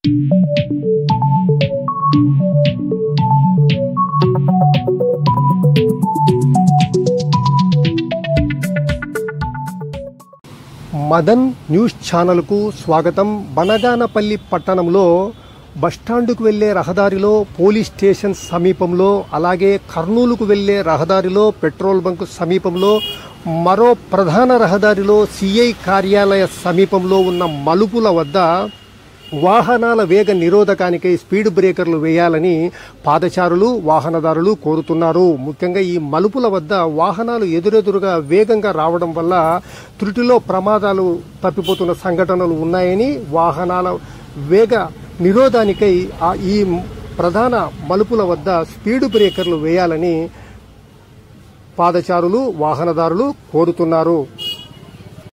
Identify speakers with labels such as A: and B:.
A: Madan news ఛానల్కు స్వాగతం బనగానపల్లి పట్టణంలో బస్టాండుకు వెళ్లే రహదారిలో పోలీస్ స్టేషన్ సమీపంలో అలాగే కర్నూలుకు వెళ్లే రహదారిలో పెట్రోల్ బంక్ సమీపంలో మరో ప్రధాన రహదారిలో సిఐ కార్యాలయ సమీపంలో ఉన్న మలుపుల వద్ద వాహనాల వేగ నిరోధకానికై స్పీడ్ బ్రేకర్లు వేయాలని పాదచారులు వాహనదారులు కోరుతున్నారు ముఖ్యంగా ఈ మలుపుల వద్ద వాహనాలు ఎదురెదురుగా వేగంగా రావడం వల్ల త్రుటిలో ప్రమాదాలు తప్పిపోతున్న సంఘటనలు ఉన్నాయని వాహనాల వేగ నిరోధానికై ఆ ఈ ప్రధాన మలుపుల వద్ద స్పీడ్ బ్రేకర్లు వేయాలని పాదచారులు వాహనదారులు కోరుతున్నారు